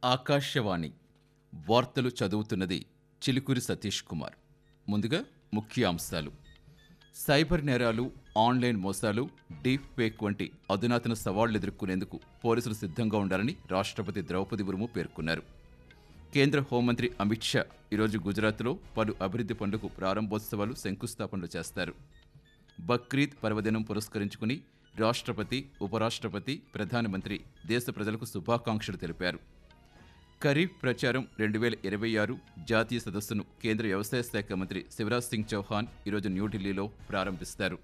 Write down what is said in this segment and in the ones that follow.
ఆకాశవాణి వార్తలు చదువుతున్నది చిలుకూరి సతీష్ కుమార్ ముందుగా ముఖ్య అంశాలు సైబర్ నేరాలు ఆన్లైన్ మోసాలు డీప్ ఫేక్ వంటి అధునాతన సవాళ్లు ఎదుర్కొనేందుకు పోలీసులు సిద్ధంగా ఉండాలని రాష్ట్రపతి ద్రౌపది ముర్ము పేర్కొన్నారు కేంద్ర హోంమంత్రి అమిత్ షా ఈరోజు గుజరాత్లో పలు అభివృద్ధి పనులకు ప్రారంభోత్సవాలు శంకుస్థాపనలు చేస్తారు బక్రీద్ పర్వదినం పురస్కరించుకుని రాష్ట్రపతి ఉపరాష్ట్రపతి ప్రధానమంత్రి దేశ ప్రజలకు శుభాకాంక్షలు తెలిపారు ఖరీఫ్ ప్రచారం రెండు వేల ఇరవై ఆరు జాతీయ సదస్సును కేంద్ర వ్యవసాయ శాఖ మంత్రి శివరాజ్ సింగ్ చౌహాన్ ఈరోజు న్యూఢిల్లీలో ప్రారంభిస్తారు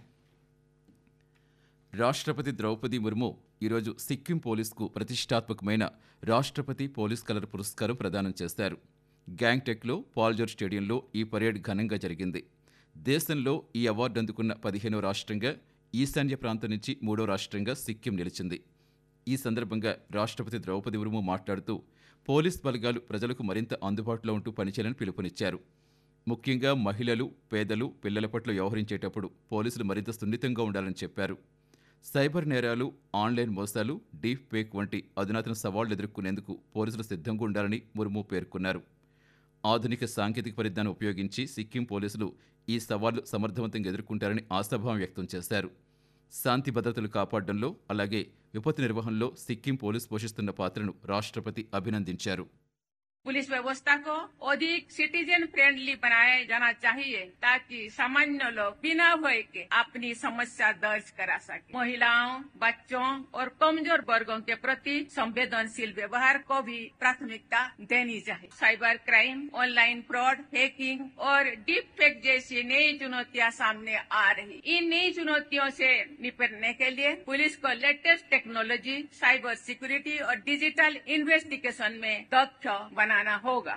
రాష్ట్రపతి ద్రౌపది ముర్ము ఈరోజు సిక్కిం పోలీసుకు ప్రతిష్టాత్మకమైన రాష్ట్రపతి పోలీస్ కలర్ పురస్కారం ప్రదానం చేశారు గ్యాంగ్టెక్లో పాల్జోర్ స్టేడియంలో ఈ పరేడ్ ఘనంగా జరిగింది దేశంలో ఈ అవార్డు అందుకున్న పదిహేనో రాష్ట్రంగా ఈశాన్య ప్రాంతం నుంచి మూడో రాష్ట్రంగా సిక్కిం నిలిచింది ఈ సందర్భంగా రాష్ట్రపతి ద్రౌపది ముర్ము మాట్లాడుతూ పోలీస్ బలగాలు ప్రజలకు మరింత అందుబాటులో ఉంటూ పనిచేయాలని పిలుపునిచ్చారు ముఖ్యంగా మహిళలు పేదలు పిల్లల పట్ల వ్యవహరించేటప్పుడు పోలీసులు మరింత సున్నితంగా ఉండాలని చెప్పారు సైబర్ నేరాలు ఆన్లైన్ మోసాలు డీప్ ఫేక్ వంటి అధునాతన సవాళ్లు ఎదుర్కొనేందుకు పోలీసులు సిద్ధంగా ఉండాలని ముర్ము పేర్కొన్నారు ఆధునిక సాంకేతిక పరిజ్ఞానం ఉపయోగించి సిక్కిం పోలీసులు ఈ సవాళ్లు సమర్థవంతంగా ఎదుర్కొంటారని ఆశాభావం వ్యక్తం చేశారు శాంతి భద్రతలు కాపాడడంలో అలాగే విపత్తు నిర్వహణలో సిక్కిం పోలీసు పోషిస్తున్న పాత్రను రాష్ట్రపతి అభినందించారు पुलिस व्यवस्था को अधिक सिटीजन फ्रेंडली बनाया जाना चाहिए ताकि सामान्य लोग बिना भय के अपनी समस्या दर्ज करा सके महिलाओं बच्चों और कमजोर वर्गों के प्रति संवेदनशील व्यवहार को भी प्राथमिकता देनी चाहिए cyber crime online fraud hacking और डीप फेक जैसी नई चुनौतियां सामने आ रही इन नई चुनौतियों से निपटने के लिए पुलिस को लेटेस्ट टेक्नोलॉजी साइबर सिक्योरिटी और डिजिटल इन्वेस्टिगेशन में दक्ष बनाना होगा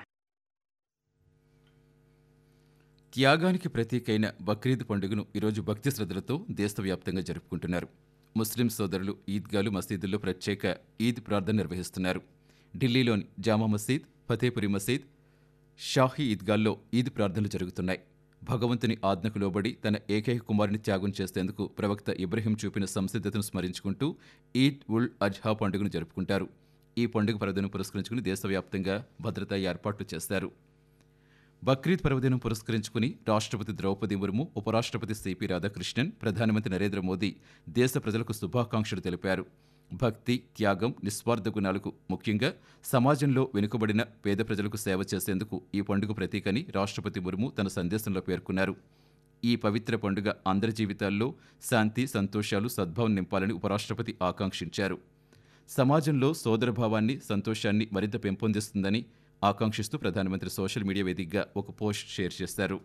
త్యాగానికి ప్రతీకైన బక్రీద్ పండుగను ఈరోజు భక్తి శ్రద్ధలతో దేశవ్యాప్తంగా జరుపుకుంటున్నారు ముస్లిం సోదరులు ఈద్గాలు మసీదుల్లో ప్రత్యేక ఈద్ ప్రార్థన నిర్వహిస్తున్నారు ఢిల్లీలోని జామా మసీద్ ఫతేపురి మసీద్ షాహీ ఈద్గాల్లో ఈద్ ప్రార్థనలు జరుగుతున్నాయి భగవంతుని ఆజ్ఞకు లోబడి తన ఏకైక కుమారుని త్యాగం చేసేందుకు ప్రవక్త ఇబ్రహీం చూపిన సంసిద్ధతను స్మరించుకుంటూ ఈద్ ఉల్ అజ్హా పండుగను జరుపుకుంటారు ఈ పండుగ పర్వదినం పురస్కరించుకుని దేశవ్యాప్తంగా భద్రతా ఏర్పాట్లు చేశారు బక్రీద్ పర్వదినం పురస్కరించుకుని రాష్ట్రపతి ద్రౌపది ముర్ము ఉపరాష్ట్రపతి సిపి రాధాకృష్ణన్ ప్రధానమంత్రి నరేంద్ర మోదీ దేశ ప్రజలకు శుభాకాంక్షలు తెలిపారు భక్తి త్యాగం నిస్వార్థ గుణాలకు ముఖ్యంగా సమాజంలో వెనుకబడిన పేద ప్రజలకు సేవ చేసేందుకు ఈ పండుగ ప్రతీకని రాష్ట్రపతి ముర్ము తన సందేశంలో పేర్కొన్నారు ఈ పవిత్ర పండుగ అందరి జీవితాల్లో శాంతి సంతోషాలు సద్భావం నింపాలని ఉపరాష్ట్రపతి ఆకాంక్షించారు సమాజంలో సోదరభావాన్ని సంతోషాన్ని మరింత పెంపొందిస్తుందని ఆకాంక్షిస్తూ ప్రధానమంత్రి సోషల్ మీడియా వేదికగా ఒక పోస్ట్ షేర్ చేశారు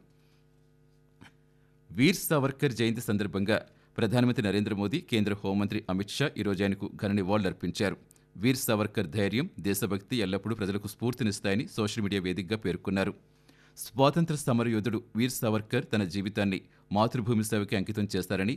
వీర్ సావర్కర్ జయంతి సందర్భంగా ప్రధానమంత్రి నరేంద్ర మోదీ కేంద్ర హోంమంత్రి అమిత్ షా ఈరోజు ఆయనకు ఘన నివాళులర్పించారు వీర్ సావర్కర్ ధైర్యం దేశభక్తి ఎల్లప్పుడూ ప్రజలకు స్ఫూర్తినిస్తాయని సోషల్ మీడియా వేదికగా పేర్కొన్నారు స్వాతంత్ర సమరయోధుడు వీర్ సావర్కర్ తన జీవితాన్ని మాతృభూమి సేవకి అంకితం చేస్తారని